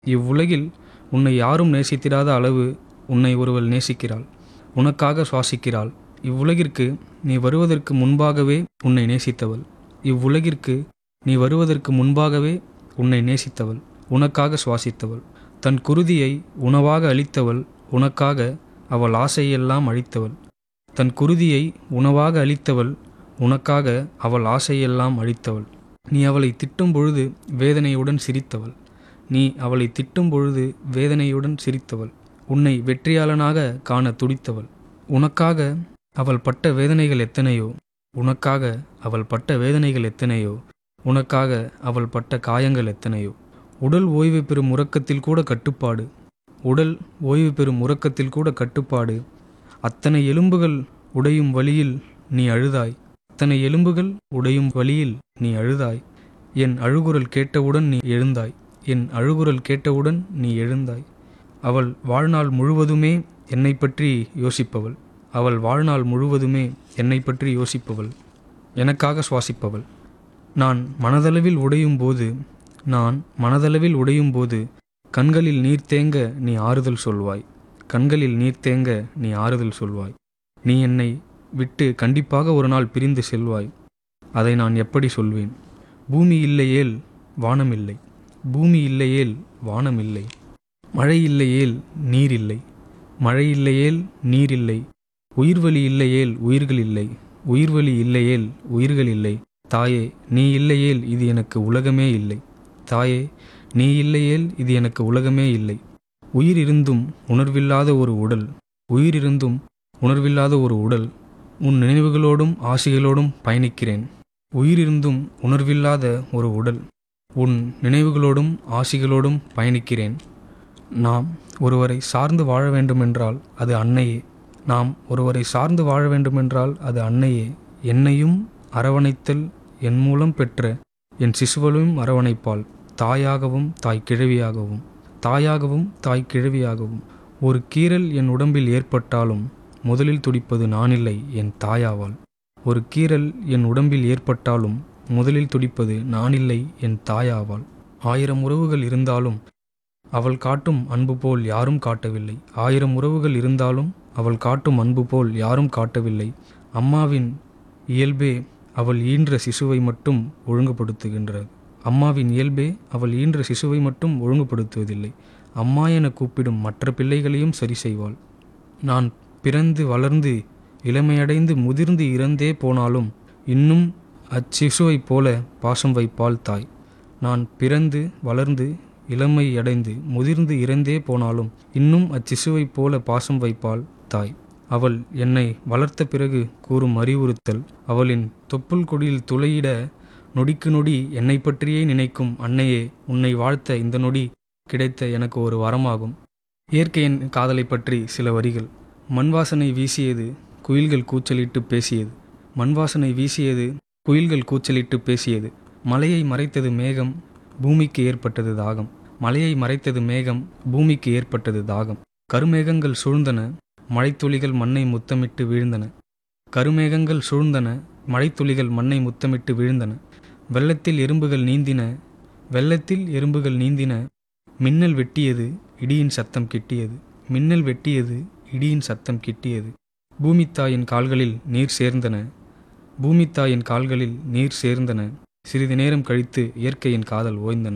இவ்வுலகில் உன்னை யாரும் நேசித்திராத அளவு உன்னை ஒருவள் நேசிக்கிறாள் உனக்காக சுவாசிக்கிறாள் இவ்வுலகிற்கு நீ வருவதற்கு முன்பாகவே உன்னை நேசித்தவள் இவ்வுலகிற்கு நீ வருவதற்கு முன்பாகவே உன்னை நேசித்தவள் உனக்காக சுவாசித்தவள் தன் குருதியை உணவாக அளித்தவள் உனக்காக அவள் ஆசையெல்லாம் அழித்தவள் தன் குருதியை உணவாக அளித்தவள் உனக்காக அவள் ஆசையெல்லாம் அழித்தவள் நீ அவளை திட்டும் பொழுது வேதனையுடன் சிரித்தவள் நீ அவளை திட்டும் பொழுது வேதனையுடன் சிரித்தவள் உன்னை வெற்றியாளனாக காண துடித்தவள் உனக்காக அவள் பட்ட வேதனைகள் எத்தனையோ உனக்காக அவள் பட்ட வேதனைகள் எத்தனையோ உனக்காக அவள் பட்ட காயங்கள் எத்தனையோ உடல் ஓய்வு பெறும் உறக்கத்தில் கூட கட்டுப்பாடு உடல் ஓய்வு பெறும் உறக்கத்தில் கூட கட்டுப்பாடு அத்தனை எலும்புகள் உடையும் வழியில் நீ அழுதாய் அத்தனை எலும்புகள் உடையும் வழியில் நீ அழுதாய் என் அழுகுரல் கேட்டவுடன் நீ எழுந்தாய் என் அழுகுரல் கேட்டவுடன் நீ எழுந்தாய் அவள் வாழ்நாள் முழுவதுமே என்னை பற்றி யோசிப்பவள் அவள் வாழ்நாள் முழுவதுமே என்னை பற்றி யோசிப்பவள் எனக்காக சுவாசிப்பவள் நான் மனதளவில் உடையும் போது நான் மனதளவில் உடையும் போது கண்களில் நீர் தேங்க நீ ஆறுதல் சொல்வாய் கண்களில் நீர் தேங்க நீ ஆறுதல் சொல்வாய் நீ என்னை விட்டு கண்டிப்பாக ஒரு நாள் பிரிந்து செல்வாய் அதை நான் எப்படி சொல்வேன் பூமி இல்லையேல் வானம் இல்லை பூமி இல்லையேல் வானம் இல்லை மழை இல்லையேல் நீர் இல்லை மழை இல்லையேல் நீர் இல்லை உயிர்வலி இல்லையேல் உயிர்கள் இல்லை உயிர்வலி இல்லையேல் உயிர்கள் இல்லை தாயே நீ இல்லையேல் இது எனக்கு உலகமே இல்லை தாயே நீ இல்லையேல் இது எனக்கு உலகமே இல்லை உயிர் இருந்தும் உணர்வில்லாத ஒரு உடல் உயிர் இருந்தும் உணர்வில்லாத ஒரு உடல் உன் நினைவுகளோடும் ஆசைகளோடும் பயணிக்கிறேன் உயிரிருந்தும் உணர்வில்லாத ஒரு உடல் உன் நினைவுகளோடும் ஆசைகளோடும் பயணிக்கிறேன் நாம் ஒருவரை சார்ந்து வாழ வேண்டுமென்றால் அது அன்னையே நாம் ஒருவரை சார்ந்து வாழ வேண்டுமென்றால் அது அன்னையே என்னையும் அரவணைத்தல் என் மூலம் பெற்ற என் சிசுவலும் அரவணைப்பாள் தாயாகவும் தாய் கிழவியாகவும் தாயாகவும் தாய் கிழவியாகவும் ஒரு கீறல் என் உடம்பில் ஏற்பட்டாலும் முதலில் துடிப்பது நானில்லை என் தாயாவாள் ஒரு கீறல் என் உடம்பில் ஏற்பட்டாலும் முதலில் துடிப்பது நானில்லை என் தாயாவாள் ஆயிரம் உறவுகள் இருந்தாலும் அவள் காட்டும் அன்பு போல் யாரும் காட்டவில்லை ஆயிரம் உறவுகள் இருந்தாலும் அவள் காட்டும் அன்பு போல் யாரும் காட்டவில்லை அம்மாவின் இயல்பே அவள் ஈன்ற சிசுவை மட்டும் ஒழுங்குபடுத்துகின்றது அம்மாவின் இயல்பே அவள் ஈன்ற சிசுவை மட்டும் ஒழுங்குபடுத்துவதில்லை அம்மா என கூப்பிடும் மற்ற பிள்ளைகளையும் சரி செய்வாள் நான் பிறந்து வளர்ந்து இளமையடைந்து முதிர்ந்து இறந்தே போனாலும் இன்னும் அச்சிசுவைப் போல பாசம் வைப்பாள் தாய் நான் பிறந்து வளர்ந்து இளமை அடைந்து முதிர்ந்து இறந்தே போனாலும் இன்னும் அச்சிசுவைப் போல பாசம் வைப்பாள் தாய் அவள் என்னை வளர்த்த பிறகு கூறும் அறிவுறுத்தல் அவளின் தொப்புள் கொடியில் துளையிட நொடிக்கு நொடி என்னை பற்றியே நினைக்கும் அன்னையே உன்னை வாழ்த்த இந்த நொடி கிடைத்த எனக்கு ஒரு வரமாகும் இயற்கையின் காதலை பற்றி சில வரிகள் மண்வாசனை வீசியது குயில்கள் கூச்சலிட்டு பேசியது மண்வாசனை வீசியது குயில்கள் கூச்சலிட்டு பேசியது மலையை மறைத்தது மேகம் பூமிக்கு ஏற்பட்டது தாகம் மலையை மறைத்தது மேகம் பூமிக்கு ஏற்பட்டது தாகம் கருமேகங்கள் சூழ்ந்தன மழைத்துளிகள் மண்ணை முத்தமிட்டு வீழ்ந்தன கருமேகங்கள் சூழ்ந்தன மழைத்துளிகள் மண்ணை முத்தமிட்டு வீழ்ந்தன வெள்ளத்தில் எறும்புகள் நீந்தின வெள்ளத்தில் எறும்புகள் நீந்தின மின்னல் வெட்டியது இடியின் சத்தம் கிட்டியது மின்னல் வெட்டியது இடியின் சத்தம் கிட்டியது பூமித்தாயின் கால்களில் நீர் சேர்ந்தன பூமித்தாயின் கால்களில் நீர் சேர்ந்தன சிறிது நேரம் கழித்து இயற்கையின் காதல் ஓய்ந்தன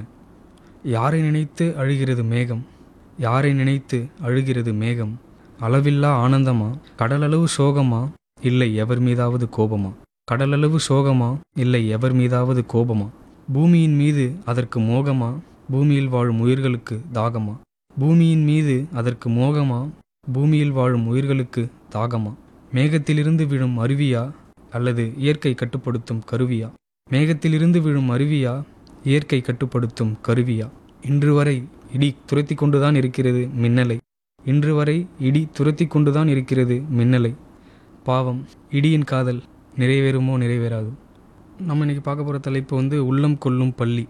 யாரை நினைத்து அழுகிறது மேகம் யாரை நினைத்து அழுகிறது மேகம் அளவில்லா ஆனந்தமா கடலளவு சோகமா இல்லை எவர் மீதாவது கோபமா கடலளவு சோகமா இல்லை எவர் மீதாவது கோபமா பூமியின் மீது அதற்கு மோகமா பூமியில் வாழும் உயிர்களுக்கு தாகமா பூமியின் மீது அதற்கு மோகமா பூமியில் வாழும் உயிர்களுக்கு தாகமா மேகத்திலிருந்து விழும் அருவியா அல்லது இயற்கை கட்டுப்படுத்தும் கருவியா மேகத்திலிருந்து விழும் அருவியா இயற்கை கட்டுப்படுத்தும் கருவியா இன்று வரை இடி துரத்தி கொண்டுதான் இருக்கிறது மின்னலை இன்று வரை இடி துரத்தி கொண்டுதான் இருக்கிறது மின்னலை பாவம் இடியின் காதல் நிறைவேறுமோ நிறைவேறாதோ நம்ம இன்னைக்கு பார்க்க போகிற தலைப்பு வந்து உள்ளம் கொள்ளும் பள்ளி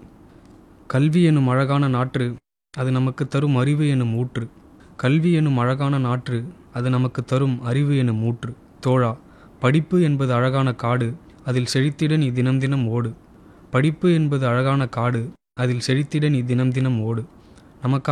கல்வி எனும் அழகான நாற்று அது நமக்கு தரும் அறிவு எனும் ஊற்று கல்வி எனும் அழகான நாற்று அது நமக்கு தரும் அறிவு எனும் ஊற்று தோழா படிப்பு என்பது அழகான காடு அதில் செழித்திட நீ தினம் தினம் ஓடு படிப்பு என்பது அழகான காடு அதில் செழித்திட நீ தினம் தினம் ஓடு நமக்காக